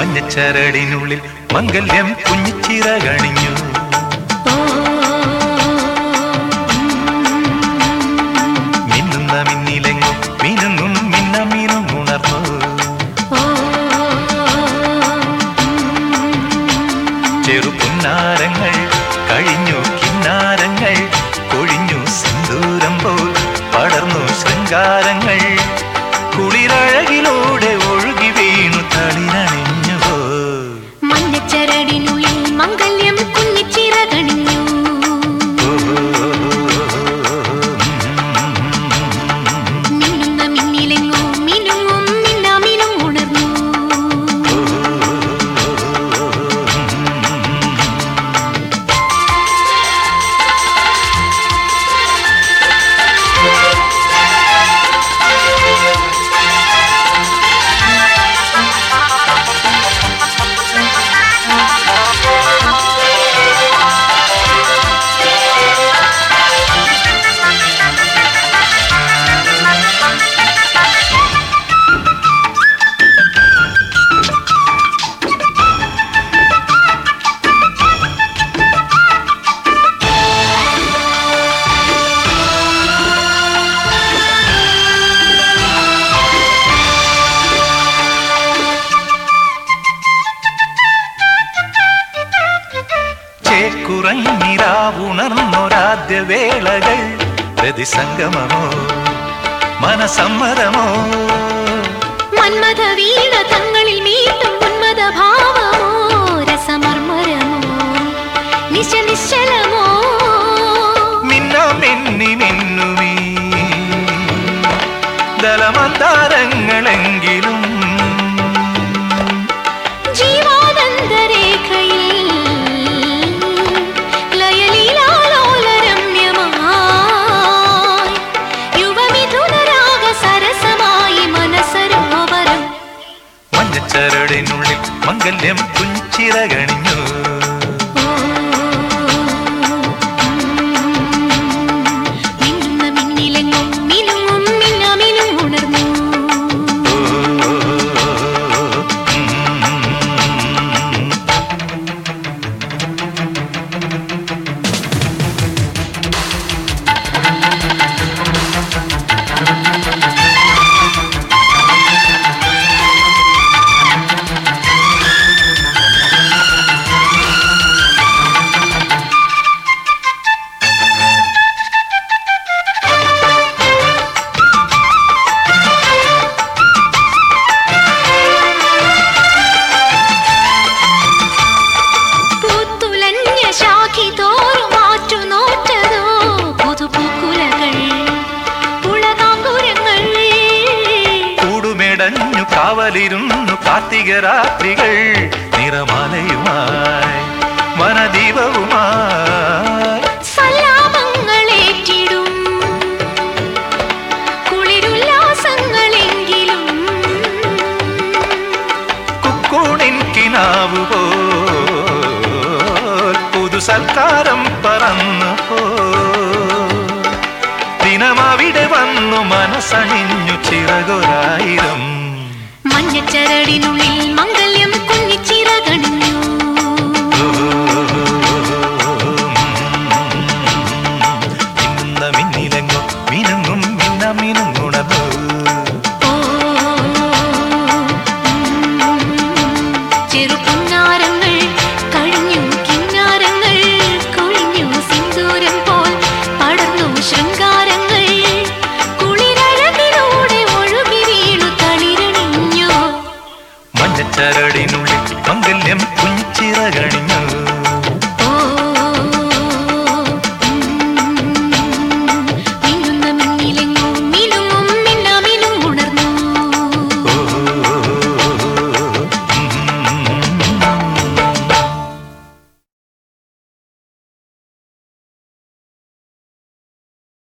മഞ്ഞച്ചരടിനുള്ളിൽ മംഗല്യം കുഞ്ഞിച്ചിറകണിഞ്ഞു മിന്നുന്ന മിന്നിലെങ്ങും മിനുങ്ങും മിന്ന മീനും ഉണർന്നു ചെറുപുന്നാരങ്ങൾ കഴിഞ്ഞു കിന്നാരങ്ങൾ കൊഴിഞ്ഞു സിന്ദൂരം പോൽ പടർന്നു ശൃംഗാരങ്ങൾ കുളിരഴകിലൂടെ ഒഴുകി വീണു തളിരണിഞ്ഞുവോ മഞ്ഞച്ചരടിനുള്ളിൽ മംഗല്യം കുഞ്ഞിച്ചിറകണിഞ്ഞു മിന്നുന്ന മിന്നിലെങ്ങും മിനുങ്ങും മിന്നാമിനും ഉണർന്നു ചേക്കുറങ്ങിരാവുണർന്നൊരാദ്യ വേളകൾ പ്രതിസംഗമമോ മനസമ്മതമോ മന്മഥ വീണ തങ്ങളിൽ മീട്ടും ഉന്മത ഭാവമോ രസമർമരമോ നിശ നിശ്ചലമോ മിന്ന മിന്നി മിന്നുമീ ദലമന്താരങ്ങളെങ്കിലും ജീവാനന്ദരേഖയിൽ ലയലീലാലോലരമ്യമായി യുവമിഥുനരാഗ സരസമായി മനസരോവരം മഞ്ഞച്ചരടിനുള്ളിൽ മംഗല്യം കുഞ്ചിറകണിഞ്ഞു മിന്നുന്ന മിന്നിലെങ്ങും മിനുങ്ങും മിന്നാമിനും ഉണർന്നു പൂത്തുലഞ്ഞ ശാഖി തോറും മാറ്റു നോറ്റതോ പുതുപൂക്കുലകൾ ഉളകാങ്കുരങ്ങൾ കൂടുമെടഞ്ഞു കാവലിരുന്നു കാർത്തിക രാത്രികൾ നിറമാലയുമായി വനദീപവുമായി സല്ലാപങ്ങളേറ്റിടും കുളിരുല്ലാസങ്ങളെങ്കിലും കുക്കൂണിൻ കിനാവ് പോൽ പുതു സൽക്കാരം പറന്നു പോ ദിനമവിടെ വന്നു മനസ്സണിഞ്ഞു ചിറകൊരായിരം മഞ്ഞച്ചരടിനുള്ളിൽ മംഗല്യം കുഞ്ഞിച്ചിറകണിഞ്ഞു മിന്നുന്ന മിന്നിലെങ്ങോ മിനുങ്ങും മിന്ന മിനുങ്ങുണർന്നു ചെറുപുന്നാരങ്ങൾ കഴിഞ്ഞു കിന്നാരങ്ങൾ കൊഴിഞ്ഞു സിന്ദൂരം പോൽ പടർന്നു ശൃംഗാരങ്ങൾ കുളിരഴകിലൂടെ ഒഴുകി വീണു തളിരണിഞ്ഞു മഞ്ഞച്ചരടിനുള്ളിൽ